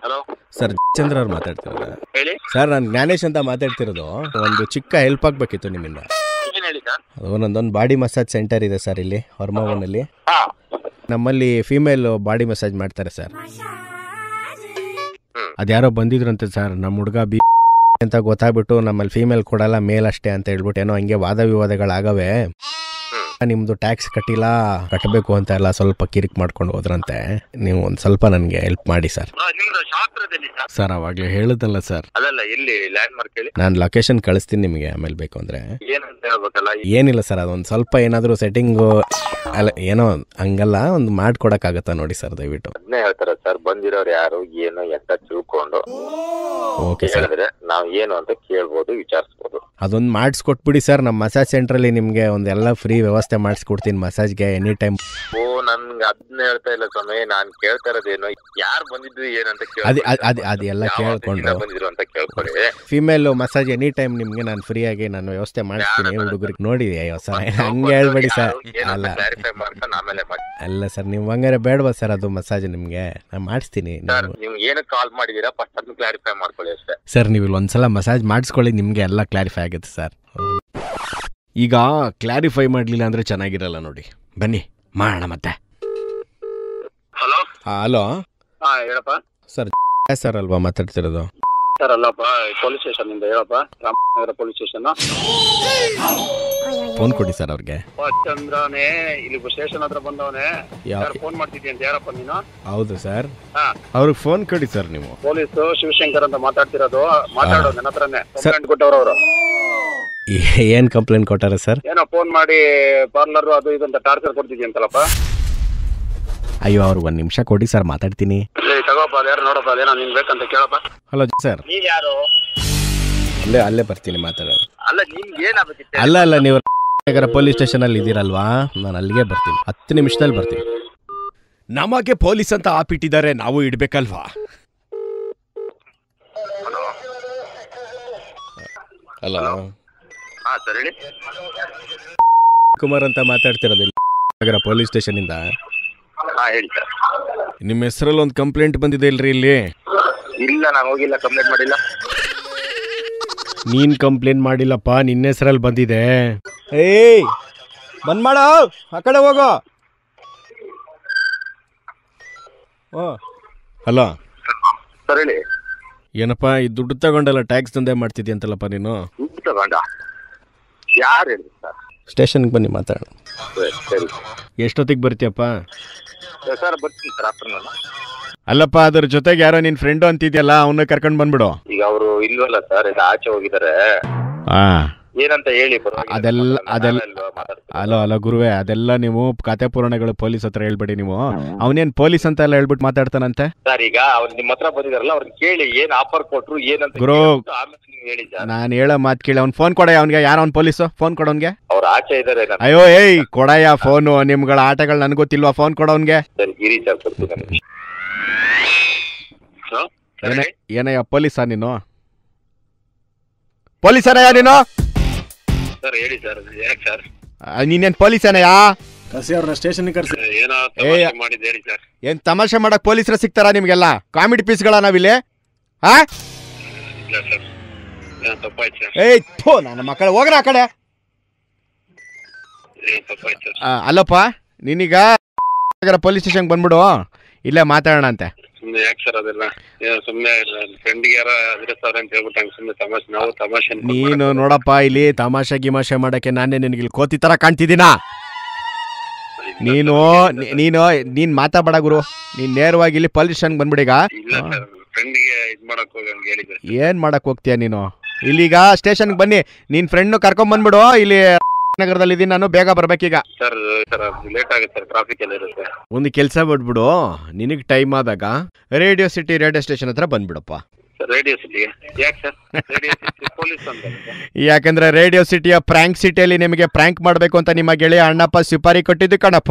Hello sir ಚಂದ್ರ ಅವ್ರು ಮಾತಾಡ್ತಿರೋದ ಹೇಳಿ sir ನಾನು ಜ್ಞಾನೇಶ್ ಅಂತ ಮಾತಾಡ್ತಿರೋದು ಒಂದು ಚಿಕ್ಕ ಹೆಲ್ಪ್ ಆಗಬೇಕಿತ್ತು ನಿಮ್ಮಿಂದ ಏನ್ ಹೇಳಿ ಸರ್ ಅದು ಒಂದೊಂದು ಬಾಡಿ ಮಸಾಜ್ ಸೆಂಟರ್ ಇದೆ ಸರ್ ಇಲ್ಲಿ ಹೊರಮಾವನಲ್ಲಿ ಹಾ ನಮ್ಮಲ್ಲಿ ಫೀಮೇಲ್ ಬಾಡಿ ಮಸಾಜ್ ಮಾಡ್ತಾರೆ ಸರ್ ಹ್ಮ್. ಅದ್ಯಾರೋ ಬಂದಿದ್ರಂತೆ ಸರ್ ನಮ್ಮ ಹುಡುಗ ಬಿ ಅಂತ ಗೊತ್ತಾಗ್ಬಿಟ್ಟು ನಮ್ಮಲ್ಲಿ ಫೀಮೇಲ್ ಕೊಡಲ್ಲ ಮೇಲ್ ಅಷ್ಟೇ ಅಂತ ಹೇಳ್ಬಿಟ್ಟು ಏನೋ ಹಂಗೆ ವಾದ ವಿವಾದಗಳಾಗವೆ ನಿಮ್ದು ಟ್ಯಾಕ್ಸ್ ಕಟ್ಟಿಲ್ಲ ಕಟ್ಟಬೇಕು ಅಂತ ಎಲ್ಲ ಸ್ವಲ್ಪ ಕಿರಿಕ್ ಮಾಡ್ಕೊಂಡು ಹೋದ್ರಂತೆ ನೀವು ಒಂದು ಸ್ವಲ್ಪ ನನಗೆ ಹೆಲ್ಪ್ ಮಾಡಿ ಸರ್ ಆ, ನಿಮ್ದು ಶಾಸ್ತ್ರದಲ್ಲಿ ಸರ್ ಸರ್ ಅವಾಗಲೇ ಹೇಳಿದ್ನಲ್ಲ ಸರ್ ಅದಲ್ಲ ಎಲ್ಲಿ ಲ್ಯಾಂಡ್ ಮಾರ್ಕ್ ಹೇಳಿ ನಾನು ಲೊಕೇಶನ್ ಕಳಿಸ್ತೀನಿ ನಿಮಗೆ ಆಮೇಲೆ ಬೇಕು ಅಂದರೆ ಏನಂತ ಹೇಳ್ಬೇಕಲ್ಲ ಏನಿಲ್ಲ ಸರ್ ಅದೊಂದು ಸ್ವಲ್ಪ ಏನಾದರೂ ಸೆಟ್ಟಿಂಗು ಅಲ್ಲ ಏನೋ ಹಂಗಲ್ಲ ಒಂದು ಮಾಡ್ಕೊಡಕ್ಕಾಗತ್ತಾ ನೋಡಿ ಸರ್ ದಯವಿಟ್ಟು ಅದನ್ನೇ ಹೇಳ್ತಾರ ಸರ್ ಬಂದಿರೋರು ಯಾರು ಏನು ಎಂತ ತಿಳ್ಕೊಂಡು ಓಕೆ ಸರ್ ಹೇಳಿದ್ರೆ ನಾವ್ ಏನು ಅಂತ ಕೇಳ್ಬೋದು ವಿಚಾರಿಸ್ಬೋದು ಅದೊಂದು ಮಾಡಿಸ್ಕೊಟ್ಬಿಡಿ ಸರ್ ನಮ್ಮ ಮಸಾಜ್ ಸೆಂಟ್ರಲ್ಲಿ ನಿಮಗೆ ಒಂದೆಲ್ಲ ಫ್ರೀ ವ್ಯವಸ್ಥೆ ಮಾಡಿಸ್ಕೊಡ್ತೀನಿ ಮಸಾಜ್ಗೆ ಎನಿ ಟೈಮ್ ಓ ನನ್ಗೆ ಅದನ್ನ ಹೇಳ್ತಾ ಇಲ್ಲ ಸ್ವಾಮಿ ನಾನ್ ಕೇಳ್ತಾ ಇರೋದೇನು ಯಾರು ಬಂದಿದ್ದು ಏನಂತ ಅದೇ ಅದ್- ಅದ್- ಅದೆಲ್ಲ ಯಾವ ಕೇಳ್ಕೊಂಡು office ಇಂದ ಬಂದಿದ್ರು ಅಂತ ಕೇಳ್ಕೊಳ್ಳಿ ಫಿಮೇಲ್ ಮಸಾಜ್ ಎನಿ ಟೈಮ್ ನಿಮಗೆ ನಾನು ಫ್ರೀಯಾಗಿ ನಾನು ವ್ಯವಸ್ಥೆ ಮಾಡಿಸ್ತೀನಿ ಯಾರು ಹುಡುಗರಿಗೆ ನೋಡಿದೆ ಅಯ್ಯೋ ಸರ್ ಹಂಗೆ ಹೇಳ್ಬೇಡಿ ಸರ್ ಅಲ್ಲ ಕ್ಲಾರಿಫೈ ಮಾಡ್ಕೊಂಡು ಆಮೇಲೆ ಮಾಡಿ ಅಲ್ಲ ಸರ್ ನೀವು ಹಂಗಾರೆ ಬೇಡವಾ ಸರ್ ಅದು ಮಸಾಜ್ ನಿಮಗೆ ನಾನು ಮಾಡಿಸ್ತೀನಿ ಸರ್ ನೀವು ನೀವು ಏನಕ್ಕೆ ಕಾಲ್ ಮಾಡಿದೀರಾ ಫಸ್ಟ್ ಅದನ್ನ ಕ್ಲಾರಿಫೈ ಮಾಡ್ಕೊಳ್ಳಿ ಅಷ್ಟೇ ಸರ್ ನೀವು ಇಲ್ಲಿ ಒಂದ್ಸಲ ಮಸಾಜ್ ಮಾಡಿಸ್ಕೊಳ್ಳಿ ನಿಮಗೆ ಎಲ್ಲ ಕ್ಲಾರಿಫೈ ಆಗುತ್ತೆ ಸರ್ ಈಗ ಕ್ಲಾರಿಫೈ ಮಾಡಲಿಲ್ಲ ಅಂದರೆ ಚೆನ್ನಾಗಿರಲ್ಲ ನೋಡಿ ಬನ್ನಿ ಮಾಡೋಣ ಮತ್ತೆ ಹಲೋ ಹಲೋ ಹಾ ಹೇಳಪ್ಪ ಸರ್ ಸರ್ ಅಲ್ವಾ ಮಾತಾಡ್ತಿರೋದು ಸರ್ ಅಲ್ಲಪ್ಪ ಪೊಲೀಸ್ ಸ್ಟೇಷನ್ ಇಂದ ಹೇಳಪ್ಪ ರಾಮನಗರ ಪೊಲೀಸ್ ಸ್ಟೇಷನ್ ಫೋನ್ ಕೊಡಿ ಸರ್ ಅವ್ರಿಗೆ ಚಂದ್ರನೇ ಇಲ್ಲಿ ಸ್ಟೇಷನ್ ಹತ್ರ ಬಂದವನೇ ಯಾವ ಯಾರು ಫೋನ್ ಮಾಡ್ತಿದ್ದಿ ಅಂತ ಯಾರಪ್ಪ ನೀನು ಹೌದು ಸರ್ ಹಾ ಅವ್ರಿಗೆ ಫೋನ್ ಕೊಡಿ ಸರ್ ನೀವು ಪೊಲೀಸ್ ಶಿವಶಂಕರ್ ಅಂತ ಮಾತಾಡ್ತಿರೋದು ಮಾತಾಡೋದು ನನ್ನ ಹತ್ರನೇ ಸರ್- ಕಂಪ್ಲೇಂಟ್ ಕೊಟ್ಟವ್ರು ಅವರು ಏನು ಕಂಪ್ಲೇಂಟ್ ಕೊಟ್ಟಾರ ಸರ್ ಏನೋ ಫೋನ್ ಮಾಡಿ ಪಾರ್ಲರ್ ಅದು ಇದು ಅಂತ ಟಾರ್ಚರ್ ಕೊಡ್ತಿದ್ದಿ ಅಂತಲ್ಲಪ್ಪ ಅಯ್ಯೋ ಅವ್ರಿಗೆ ಒಂದು ನಿಮಿಷ ಕೊಡಿ ಸರ್ ಮಾತಾಡ್ತೀನಿ ಏ, ತಗೋಪ್ಪ ಅದು ಯಾರು ನೋಡಪ್ಪ ಅದೇನೋ ನಿನ್ ಬೇಕಂತ ಕೇಳಪ್ಪ ಹಲೋ ಸರ್ ನೀವ್ ಯಾರು ಅಲ್ಲೇ ಅಲ್ಲೇ ಬರ್ತೀನಿ ಮಾತಾಡೋದು ಅಲ್ಲ ನಿಮ್ಗೆ ಏನಾಗಬೇಕಿತ್ತು ಅಲ್ಲ ಅಲ್ಲ ನೀವು ನಗರ ಪೊಲೀಸ್ ಸ್ಟೇಷನಲ್ಲಿ ಇದ್ದೀರಲ್ವಾ ನಾನು ಅಲ್ಲಿಗೆ ಬರ್ತೀನಿ ಹತ್ತು ನಿಮಿಷದಲ್ಲಿ ಬರ್ತೀನಿ ನಮಗೆ ಪೊಲೀಸ್ ಅಂತ ಆಪಿಟ್ಟಿದ್ದಾರೆ ನಾವು ಇಡ್ಬೇಕಲ್ವಾ ಹಲೋ ಹಾ ಸರ್ ಹೇಳಿ ಕುಮಾರ್ ಅಂತ ಮಾತಾಡ್ತಿರೋದು ಇಲ್ಲಿ ನಗರ ಪೊಲೀಸ್ ಸ್ಟೇಷನಿಂದ ಹಾ ಹೇಳಿ ಸರ್ ನಿಮ್ಮ ಹೆಸರಲ್ಲಿ ಒಂದು ಕಂಪ್ಲೇಂಟ್ ಬಂದಿದೆ ಇಲ್ರಿ ಇಲ್ಲಿ ಇಲ್ಲ ನಾನು ಹೋಗಿಲ್ಲ ಕಂಪ್ಲೇಂಟ್ ಮಾಡಿಲ್ಲ ನೀನ್ ಕಂಪ್ಲೇಂಟ್ ಮಾಡಿಲ್ಲಪ್ಪ ನಿನ್ನ ಹೆಸರಲ್ಲಿ ಬಂದಿದೆ ಏಯ್ ಬಂದ್ ಮಾಡ ಆ ಕಡೆ ಹೋಗೋ ಓ ಹಲೋ ಸರ್ ಹೇಳಿ ಏನಪ್ಪ ಈ ದುಡ್ಡು ತಗೊಂಡೆಲ್ಲ ಟ್ಯಾಕ್ಸ್ ದಂಧೆ ಮಾಡ್ತಿದ್ದಿ ಅಂತಲ್ಲಪ್ಪ ನೀನು ದುಡ್ಡು ತಗೊಂಡ ಯಾರು ಹೇಳಿ ಸರ್ ಸ್ಟೇಷನ್ಗೆ ಬನ್ನಿ ಮಾತಾಡೋಣ ಸರಿ, ಸರಿ ಎಷ್ಟೊತ್ತಿಗೆ ಬರ್ತೀಯಪ್ಪ ಸರ್ ಬರ್ತೀನಿ ಸರ್ ಆಫ್ಟರ್ನೂನ್ ಅಲ್ಲಪ್ಪ ಅದ್ರ ಜೊತೆಗೆ ಯಾರೋ ನಿನ್ನ ಫ್ರೆಂಡು ಅಂತಿದ್ಯಲ್ಲ ಅವನ್ನ ಕರ್ಕೊಂಡು ಬಂದ್ಬಿಡು ಈಗ ಅವರು ಇಲ್ವಲ್ಲ ಸರ್ ಇಲ್ಲ ಆಚೆ ಹೋಗಿದ್ದಾರೆ ಹಾ ಏನಂತ ಹೇಳಿ ಪರವಾಗಿಲ್ಲ. ಅದೆಲ್ಲ- ನಾನೇ ಅದೆಲ್ಲ- ಅಲ್ವಾ ಮಾತಾಡ್ತಿರೋದು? ಅಲೋ ಅಲೋ ಗುರುವೆ ಅದೆಲ್ಲ ನೀವು ಖಾತೆ ಪೂರಣಗಳು ಪೊಲೀಸ್ ಹತ್ರ ಹೇಳ್ಬೇಡಿ ನೀವು ಅವನೇನು ಪೊಲೀಸ್ ಅಂತ ಎಲ್ಲ ಹೇಳ್ಬಿಟ್ಟು ಮಾತಾಡ್ತಾನಂತೆ ಸರ್ ಈಗ ಅವ್ರು ನಿಮ್ಮ ಹತ್ರ ಬಂದಿದಾರಲ್ಲ ಅವ್ರನ್ನ ಕೇಳಿ ಏನ್ ಆಫರ್ ಕೊಟ್ರು ಏನಂತ ಗುರು. ಕೇಳ್ಬಿಟ್ಟು ಆಮೇಲೆ ನೀವು ಹೇಳಿ ಸರ್ ನಾನು ಹೇಳೋ ಮಾತು ಕೇಳಿ ಅವ್ನು ಫೋನ್ ಕೊಡ ಅವನಿಗೆ ಯಾರೋ ಅವ್ನು ಪೊಲೀಸು ಫೋನ್ ಕೊಡೋನ್ಗೆ ಅವ್ರು ಆಚೆ ಇದಾರೆ ನಾನು ಅಯ್ಯೋ ಏಯ್ ಕೊಡಯ್ಯ ಫೋನು ನಿಮ್ಗಳ ಆಟಗಳು ನನಗೆ ಗೊತ್ತಿಲ್ವಾ ಫೋನ್ ಕೊಡೋನ್ಗೆ ಸರಿ ಗಿರಿ ಸರ್ ಕೊಡ್ತೀನಿ ನಾನು. ಹಾ? ಸರ್ ಏನ ಹೇಳಿ. ಏನಯ್ಯ ಪೊಲೀಸಾ ನೀನು ಪೊಲೀಸನಯ್ಯ ನೀನು ಸರ್ ಹೇಳಿ ಸರ್ ಯಾಕೆ ಸರ್ ಆ, ನೀನೇನ್ ಪೊಲೀಸನಯ್ಯ ಕರ್ಸಿ ಅವ್ರನ್ನ ಸ್ಟೇಷನ್ ಕರ್ಸಿ ಏನೋ ಏ, ತಮಾಷೆ ಮಾಡಿದ್ದು ಹೇಳಿ ಸರ್ ಏನ್ ತಮಾಷೆ ಮಾಡಕ್ ಪೊಲೀಸರ ಸಿಗ್ತಾರಾ ನಿಮ್ಗೆಲ್ಲ ಕಾಮಿಡಿ ಪೀಸ್ಗಳ ನಾವಿಲ್ಲಿ ಹಾ ಇಲ್ಲ ಸರ್ ಏನೋ ತಪ್ಪಾಯ್ತು ಸರ್ ಏಯ್ ಥೋ ನನ್ನ ಮಕ್ಕಳ ಹೋಗ್ರ ಆ ಕಡೆ ಏನೋ ತಪ್ಪಾಯ್ತು ಸರ್ ಆ, ಅಲ್ಲಪ್ಪ ನೀನೀಗ ಪೊಲೀಸ್ ಸ್ಟೇಷನ್ಗೆ ಬಂದ್ಬಿಡು ಇಲ್ಲೇ ಮಾತಾಡೋಣ ಅಂತೆ ಸುಮ್ಮನೆ ಯಾಕೆ ಸರ್ ಅದೆಲ್ಲ ಏನೋ ಸುಮ್ಮನೆ ಫ್ರೆಂಡ್ಗೆ ಯಾರ ಅದ್ರಸ್ತಾರೆ ಅಂತ ಹೇಳ್ಬಿಟ್ಟು ಹಂಗೆ ಸುಮ್ಮನೆ ತಮಾಷೆ ನಾವು ತಮಾಷೆ ಅನ್ಕೊಂಡ್ ನೀನು ಮಾಡಕ್ಕೆ ನೋಡಪ್ಪ ಇಲ್ಲಿ ತಮಾಷೆ ಗಿಮಾಷೆ ಮಾಡಕ್ಕೆ ನಾನೇ ನಿನಗೆ ಇಲ್ಲಿ ಕೋತಿ ತರ ಕಾಣ್ತಿದ್ದೀನಾ ಇಲ್ಲ ನೀನು ಸರ್, ನೀ- ನೀನು ನೀನ್ ಮಾತಾಡ ಗುರು ನೀನ್ ನೇರವಾಗಿ ಇಲ್ಲಿ ಪೊಲೀಸ್ ಸ್ಟೇಷನ್ ಬಂದ್ಬಿಡೀಗ ಇಲ್ಲ ಸರ್ ಫ್ರೆಂಡ್ಗೆ ಇದ್ ಮಾಡಕ್ ಹೋಗಿ ಹಂಗೆ ಹೇಳಿದ್ದೆ ಏನ್ ಮಾಡಕ್ ಹೋಗ್ತೀಯ ನೀನು ಇಲ್ಲೀಗ ಸ್ಟೇಷನ್ಗೆ ಬನ್ನಿ ನಿನ್ ಫ್ರೆಂಡ್ ಕರ್ಕೊಂಡ್ ಬಂದ್ಬಿಡು ಇಲ್ಲಿ ನಗರದಲ್ಲಿ ಇದೀನಿ ನಾನು ಬೇಗ ಬರ್ಬೇಕೀಗ ಸರ್ ಸರ್ ಲೇಟ್ ಆಗುತ್ತೆ ಸರ್ ಟ್ರಾಫಿಕ್ ಎಲ್ಲ ಇರುತ್ತೆ ಒಂದು ಕೆಲಸ ಬಿಟ್ಬಿಡು ನಿನಗೆ ಟೈಮ್ ಆದಾಗ ರೇಡಿಯೋ ಸಿಟಿ ರೇಡಿಯೋ ಸ್ಟೇಷನ್ ಹತ್ರ ಬಂದ್ಬಿಡಪ್ಪ ಸರ್ ರೇಡಿಯೋ ಸಿಟಿಗೆ ಯಾಕೆ ಸರ್ ರೇಡಿಯೋ ಸಿಟಿ ಪೊಲೀಸ್ ಅಂತ ಯಾಕಂದ್ರೆ ರೇಡಿಯೋ ಸಿಟಿಯ ಪ್ರ್ಯಾಂಕ್ ಸಿಟಿಯಲ್ಲಿ ನಿಮಗೆ ಪ್ರ್ಯಾಂಕ್ ಮಾಡಬೇಕು ಅಂತ ನಿಮ್ಮ ಗೆಳೆಯ ಅಣ್ಣಪ್ಪ ಸುಪಾರಿ ಕೊಟ್ಟಿದ್ದು ಕಣಪ್ಪ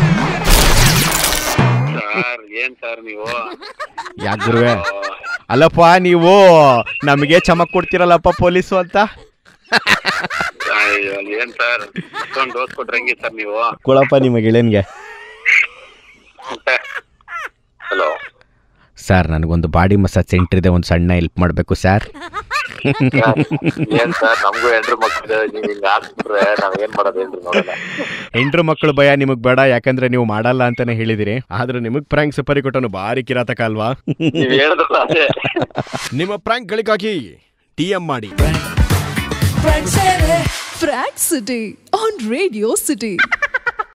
ಸರ್ ಏನ್ ಸರ್ ನೀವು ಯಾಕೆ ಗುರುವೆ ಅಲ್ಲಪ್ಪ ನೀವು ನಮಗೆ ಚಮಕ್ ಕೊಡ್ತೀರಲ್ಲಪ್ಪ ಪೊಲೀಸು ಅಂತ ಅಯ್ಯೋ, ಏನ್ ಸರ್ ಇಷ್ಟೊಂದು ಡೋಸ್ ಕೊಟ್ರೆ ಹೆಂಗೆ ಸರ್ ನೀವು ಕೊಡಪ್ಪ ನಿಮ್ಮ ಗೆಳೆಯನ್ಗೆ ಹಲೋ ಸರ್ ನನಗೊಂದು ಬಾಡಿ ಮಸಾಜ್ ಸೆಂಟರ್ ಇದೆ ಒಂದು ಸಣ್ಣ ಹೆಲ್ಪ್ ಮಾಡಬೇಕು ಸರ್ ಏನ್ ಸರ್ ನಮಗೂ ಹೆಂಡ್ರು ಮಕ್ಕಳು ನೀವ್ ಹಿಂಗ ಹಾಕ್ಬಿಟ್ರೆ ನಾವ್ ಏನ್ ಮಾಡೋದು ಹೇಳ್ರಿ ನೋಡೋಣ ಹೆಂಡ್ರು ಮಕ್ಕಳು ಭಯ ನಿಮಗೆ ಬೇಡ ಯಾಕಂದ್ರೆ ನೀವು ಮಾಡಲ್ಲ ಅಂತಾನೆ ಹೇಳಿದಿರಿ ಆದ್ರೆ ನಿಮಗೆ ಪ್ರಾಂಕ್ ಸಪರಿ ಕೊಟ್ಟನು ಭಾರಿ ಕಿರಾತಕ ಅಲ್ವಾ ನೀವ್ ಹೇಳಿದ್ರಲ್ಲ ಅದೇ ನಿಮ್ಮ ಪ್ರಾಂಕ್ಗಳಿಗಾಗಿ ಟಿ ಎಂ ಮಾಡಿ Frank City on Radio City.